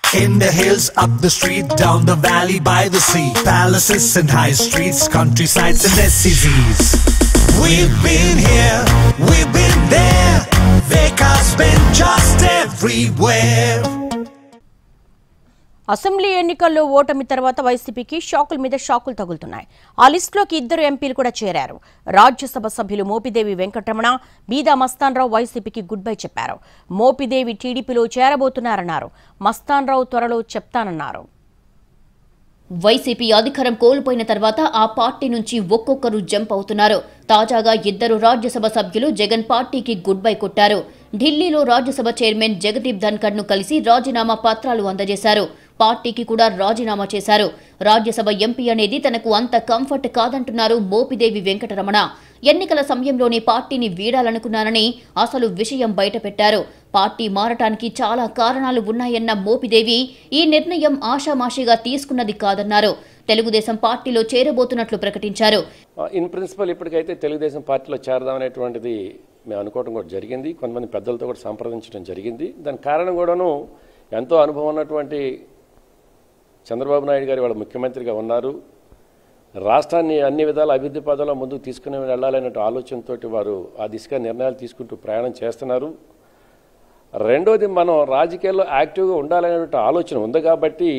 In the hills, up the street, down the valley, by the sea. Palaces and high streets, countrysides and SCZs. We've been here, we've been there. Veka's been just everywhere. Assembly ఎన్నికల్లో ఓటమి తర్వాత వైసీపీకి షాకుల మీద షాకులు తగులుతున్నాయి ఆ లిస్టులోకి ఇద్దరు ఎంపీలు కూడా చేరారు రాజ్యసభ సభ్యులు మోపిదేవి వెంకటరమణ బీదా మస్తాన్రావు వైసీపీకి గుడ్ బై చెప్పారు మోపిదేవి టీడీపీలో చేరబోతున్నారన్నారు మస్తాన్రావు త్వరలో చెప్తానన్నారు వైసీపీ అధికారం కోల్పోయిన తర్వాత ఆ పార్టీ నుంచి ఒక్కొక్కరు జంప్ అవుతున్నారు తాజాగా ఇద్దరు రాజ్యసభ సభ్యులు జగన్ పార్టీకి గుడ్ బై కొట్టారు ఢిల్లీలో రాజ్యసభ చైర్మన్ జగదీప్ ధన్కర్ ను కలిసి రాజీనామా పత్రాలు అందజేశారు పార్టీకి కూడా రాజీనామా చేశారు రాజ్యసభ ఎంపీ అనేది తనకు అంత కంఫర్ట్ కాదంటున్నారు మోపిదేవి వెంకటరమణ ఎన్నికల సమయంలోనే పార్టీని వీడాలనుకున్నానని అసలు విషయం బయటపెట్టారు పార్టీ మారటానికి చాలా కారణాలు ఉన్నాయన్న మోపిదేవి ఈ నిర్ణయం ఆషామాషిగా తీసుకున్నది కాదన్నారు తెలుగుదేశం పార్టీలో చేరబోతున్నట్లు ప్రకటించారు ఇన్ ప్రిన్సిపల్ ఇప్పటికైతే తెలుగుదేశం పార్టీలో చేరదామనేటువంటిది మేము అనుకోవడం కూడా జరిగింది కొంతమంది పెద్దలతో కూడా సంప్రదించడం జరిగింది దానికి కారణం కూడాను ఎంతో అనుభవం ఉన్నటువంటి చంద్రబాబు నాయుడు గారు వాళ్ళ ముఖ్యమంత్రిగా ఉన్నారు రాష్ట్రాన్ని అన్ని విధాల అభివృద్ధి పదంలో ముందుకు తీసుకుని వెళ్ళాలనే ఆలోచనతో వారు ఆ దిశగా నిర్ణయాలు తీసుకుంటూ ప్రయాణం చేస్తున్నారు రెండోది మనం రాజకీయాల్లో యాక్టివ్గా ఉండాలనేటువంటి ఆలోచన ఉంది కాబట్టి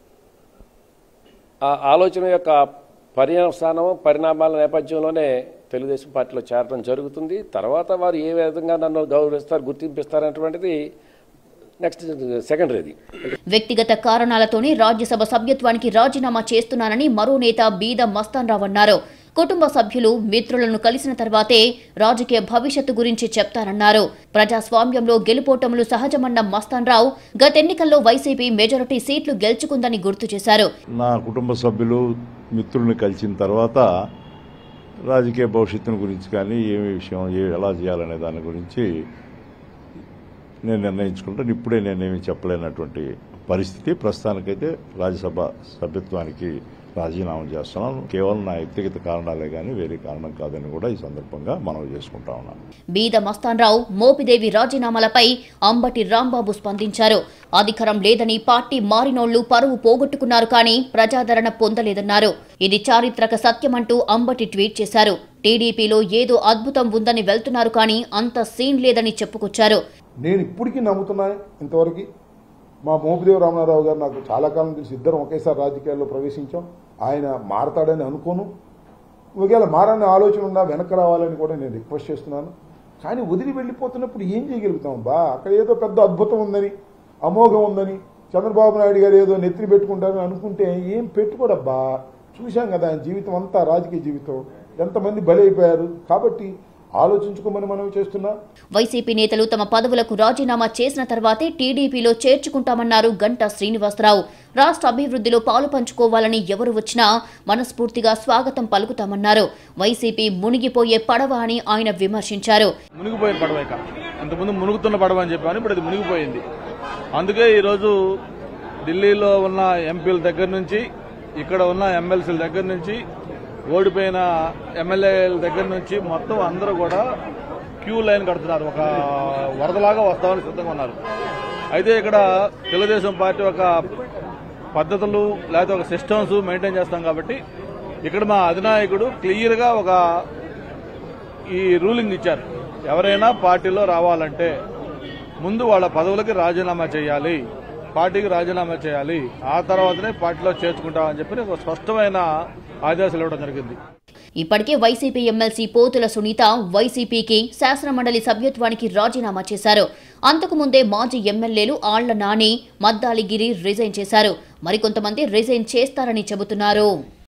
ఆ ఆలోచన యొక్క పర్యవసానం పరిణామాల నేపథ్యంలోనే తెలుగుదేశం పార్టీలో చేరడం జరుగుతుంది తర్వాత వారు ఏ విధంగా నన్ను గౌరవిస్తారు గుర్తింపిస్తారనేటువంటిది నెక్స్ట్ సెకండరీది వ్యక్తిగత కారణాలతోనే రాజ్యసభ సభ్యత్వానికి రాజీనామా చేస్తున్నానని మరో నేత బీద మస్తాన్రావు అన్నారు కుటుంబ సభ్యులు మిత్రులను కలిసిన తర్వాతే రాజకీయ భవిష్యత్తు గురించి చెప్తారన్నారు ప్రజాస్వామ్యంలో గెలుపోటములు సహజమన్న మస్తాన్రావు గతెన్నికల్లో వైసీపీ మెజారిటీ సీట్లు గెలుచుకుందని గుర్తు చేశారు నా కుటుంబ సభ్యులు మిత్రుల్ని కలిసిన తర్వాత రాజకీయ భవిష్యత్తుని గురించి కానీ ఏమి విషయం ఏ ఎలా చేయాలనే దాని గురించి నేను నిర్ణయించుకుంటాను ఇప్పుడే నేనేమి చెప్పలేనటువంటి పరిస్థితి ప్రస్తుతానికైతే రాజ్యసభ సభ్యత్వానికి రాజీనామా చేస్తున్నాను కేవలం నా వ్యక్తిగత కారణాలే కానీ వేరే కారణం కాదని కూడా ఈ సందర్భంగా మనవి చేసుకుంటా ఉన్నాను బీద మస్తాన్రావు మోపిదేవి రాజీనామాలపై అంబటి రాంబాబు స్పందించారు అధికారం లేదని పార్టీ మారినోళ్లు పరువు పోగొట్టుకున్నారు కానీ ప్రజాదరణ పొందలేదన్నారు ఇది చారిత్రక సత్యమంటూ అంబటి ట్వీట్ చేశారు టీడీపీలో ఏదో అద్భుతం ఉందని వెళ్తున్నారు కానీ అంత సీన్ లేదని చెప్పుకొచ్చారు నేను ఇప్పటికీ నమ్ముతున్నాను ఇంతవరకు మా మోపిదేవి రామనారావు గారు నాకు చాలా కాలం తెలిసి ఇద్దరం ఒకేసారి రాజకీయాల్లో ప్రవేశించాం ఆయన మారతాడని అనుకోను ఒకవేళ మారని ఆలోచన ఉందా వెనక్కి రావాలని కూడా నేను రిక్వెస్ట్ చేస్తున్నాను కానీ వదిలి వెళ్ళిపోతున్నప్పుడు ఏం చేయగలుగుతాం బా అక్కడ ఏదో పెద్ద అద్భుతం ఉందని అమోఘం ఉందని చంద్రబాబు నాయుడు గారు ఏదో నెత్తిని పెట్టుకుంటారని అనుకుంటే ఏం పెట్టుకోడబ్బా చూశాం కదా ఆయన జీవితం అంతా రాజకీయ జీవితం ఎంతమంది బలైపోయారు కాబట్టి ఆలోచించుకోమని మనం చేస్తున్నా వైసీపీ నేతలు తమ పదవులకు రాజీనామా చేసిన తర్వాతే టీడీపీలో చేర్చుకుంటామన్నారు గంటా శ్రీనివాసరావు రాష్ట్ర అభివృద్ధిలో పాలు పంచుకోవాలని ఎవరు వచ్చినా మనస్ఫూర్తిగా స్వాగతం పలుకుతామన్నారు వైసీపీ మునిగిపోయే పడవ అని ఆయన విమర్శించారు మునిగిపోయిన పడవ ఇక ఇంతకుముందు మునుగుతున్న పడవ అని చెప్పాను ఇప్పుడు అది మునిగిపోయింది అందుకే ఈరోజు ఢిల్లీలో ఉన్న ఎంపీల దగ్గర నుంచి ఇక్కడ ఉన్న ఎమ్మెల్సీల దగ్గర నుంచి ఓడిపోయిన ఎమ్మెల్యేల దగ్గర నుంచి మొత్తం అందరూ కూడా క్యూ లైన్ కడుతున్నారు ఒక వరదలాగా వస్తామని సిద్ధంగా ఉన్నారు అయితే ఇక్కడ తెలుగుదేశం పార్టీ ఒక పద్ధతులు లేకపోతే ఒక సిస్టమ్స్ మెయింటైన్ చేస్తాం కాబట్టి ఇక్కడ మా అధినాయకుడు క్లియర్గా ఒక ఈ రూలింగ్ ఇచ్చారు ఎవరైనా పార్టీలో రావాలంటే ముందు వాళ్ళ పదవులకి రాజీనామా చేయాలి పార్టీకి రాజీనామా చేయాలి ఆ తర్వాతనే పార్టీలో చేర్చుకుంటామని చెప్పి ఒక స్పష్టమైన ఆదేశాలు ఇవ్వడం జరిగింది ఇప్పటికే వైసీపీ ఎమ్మెల్సీ పోతుల సునీత వైసీపీకి శాసనమండలి సభ్యత్వానికి రాజీనామా చేశారు అంతకుముందే మాజీ ఎమ్మెల్యేలు ఆళ్ల నాని మద్దాలిగిరి రిజైన్ చేశారు మరికొంతమంది రిజైన్ చేస్తారని చెబుతున్నారు